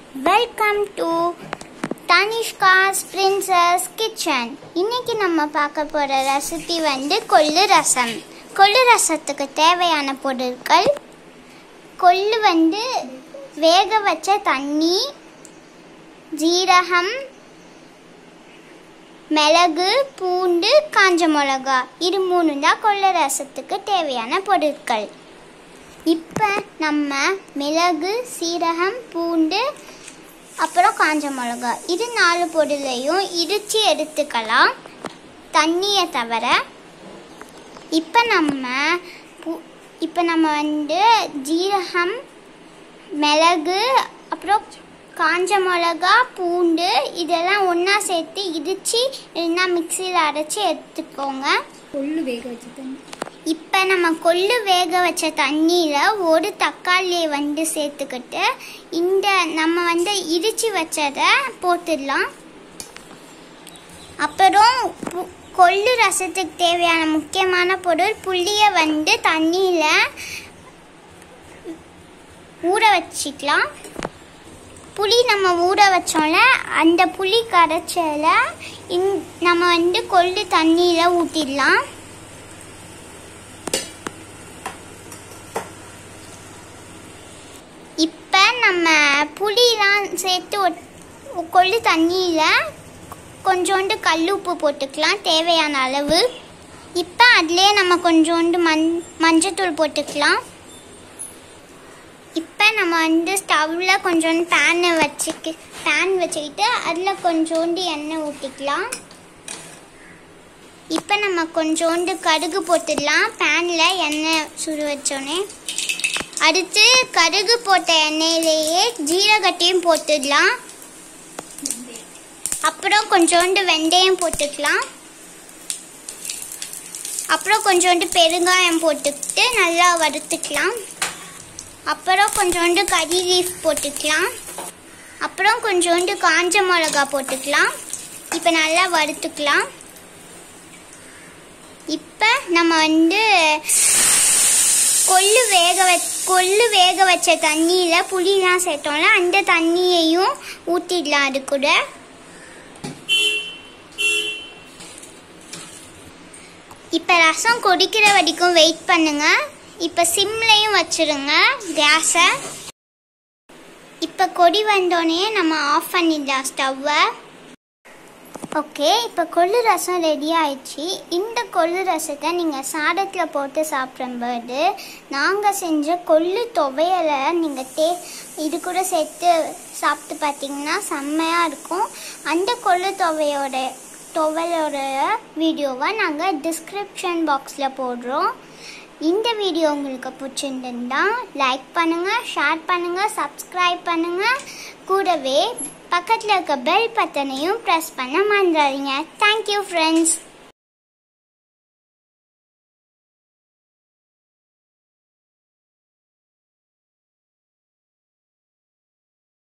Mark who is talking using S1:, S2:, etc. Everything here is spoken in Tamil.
S1: welcome to Tanishka's princess kitchen இன்னைக்கு நம்ம பார்க்க போகிற ரெசிபி வந்து கொள்ளு ரசம் கொள்ளு ரசத்துக்கு தேவையான பொருட்கள் கொள்ளு வந்து வேக வச்ச தண்ணி ஜீரகம் மிளகு பூண்டு காஞ்ச மிளகா இது மூணு தான் கொள்ளு ரசத்துக்கு தேவையான பொருட்கள் இப்போ நம்ம மிளகு சீரகம் பூண்டு அப்புறம் காஞ்ச மிளகா இது நாலு பொருளையும் இடித்து எடுத்துக்கலாம் தண்ணியை தவிர இப்போ நம்ம பூ இப்போ நம்ம வந்து ஜீரகம் மிளகு அப்புறம் காஞ்ச மிளகா பூண்டு இதெல்லாம் ஒன்றா சேர்த்து இடித்து இல்லைன்னா மிக்சியில் அரைச்சி எடுத்துக்கோங்க
S2: கொள்ளு வேக வச்சு தண்ணி
S1: இப்போ நம்ம கொள்ளு வேக வச்ச தண்ணியில் ஒரு தக்காளியை வந்து சேர்த்துக்கிட்டு இந்த நம்ம வந்து இடித்து வச்சதை போட்டுடலாம் அப்புறம் பு- கொள்ளு ரசத்துக்கு தேவையான முக்கியமான பொருள் புளியை வந்து தண்ணியில் ஊற வச்சுக்கலாம் புளி நம்ம ஊற வச்சோம்ல அந்த புளி கரைச்சல இன் நம்ம வந்து கொள்ளு தண்ணியில் ஊற்றிடலாம் இப்போ நம்ம புளிலாம் சேர்த்து ஒட்- கொள்ளு தண்ணியில் கொஞ்சோண்டு கல் உப்பு போட்டுக்கலாம் தேவையான அளவு இப்போ அதுலேயே நம்ம கொஞ்சோண்டு மண் மஞ்சத்தூள் போட்டுக்கலாம் இப்போ நம்ம வந்து ஸ்டவ்வில் கொஞ்சோண்டு பேனை வச்சுக்கு பேன் வச்சுக்கிட்டு அதில் கொஞ்சோண்டு எண்ணெய் ஊற்றிக்கலாம் இப்போ நம்ம கொஞ்சோண்டு கடுகு போட்டுடலாம் பேனில் எண்ணெய் சுடு வச்சோன்னே அடுத்து கடுகு போட்ட எண்ணெயிலேயே ஜீரகத்தையும் போட்டுடலாம் அப்புறம் கொஞ்சோண்டு வெந்தயம் போட்டுக்கலாம் அப்புறம் கொஞ்சோண்டு பெருங்காயம் போட்டுக்கிட்டு நல்லா வறுத்துக்கலாம் அப்புறம் கொஞ்சோண்டு கறி லீஃப் போட்டுக்கலாம் அப்புறம் கொஞ்சோண்டு காஞ்ச மிளகா போட்டுக்கலாம் இப்போ நல்லா வறுத்துக்கலாம் இப்போ நம்ம வந்து கொள்ளு வேக வ கொள்ளு வேக வச்ச தண்ணியில் புளிலாம் சேர்த்தோம்ல அந்த தண்ணியையும் ஊற்றிடலாம் அது கூட இப்போ ரசம் கொதிக்கிற வரைக்கும் வெயிட் பண்ணுங்க இப்போ சிம்லையும் வச்சிருங்க கேஸை இப்போ கொடி வந்தோடனே நம்ம ஆஃப் பண்ணிடலாம் ஸ்டவ்வை ஓகே இப்போ கொள்ளு ரசம் ரெடி ஆயிடுச்சு இந்த கொள்ளு ரசத்தை நீங்கள் சாதத்தில் போட்டு சாப்பிடும்போது நாங்கள் செஞ்ச கொள்ளு துவையலை நீங்கள் தே இது கூட சேர்த்து சாப்பிட்டு பார்த்தீங்கன்னா செம்மையாக இருக்கும் அந்த கொள்ளு துவையோட துவையலோட வீடியோவை நாங்கள் டிஸ்கிரிப்ஷன் பாக்ஸில் போடுறோம் இந்த வீடியோ உங்களுக்கு பிடிச்சிருந்தா லைக் பண்ணுங்கள் ஷேர் பண்ணுங்கள் சப்ஸ்கிரைப் பண்ணுங்கள் கூடவே பக்கத்தில் இருக்க பெல் பட்டனையும் ப்ரெஸ் பண்ண மறந்துடாதீங்க தேங்க்யூ ஃப்ரெண்ட்ஸ்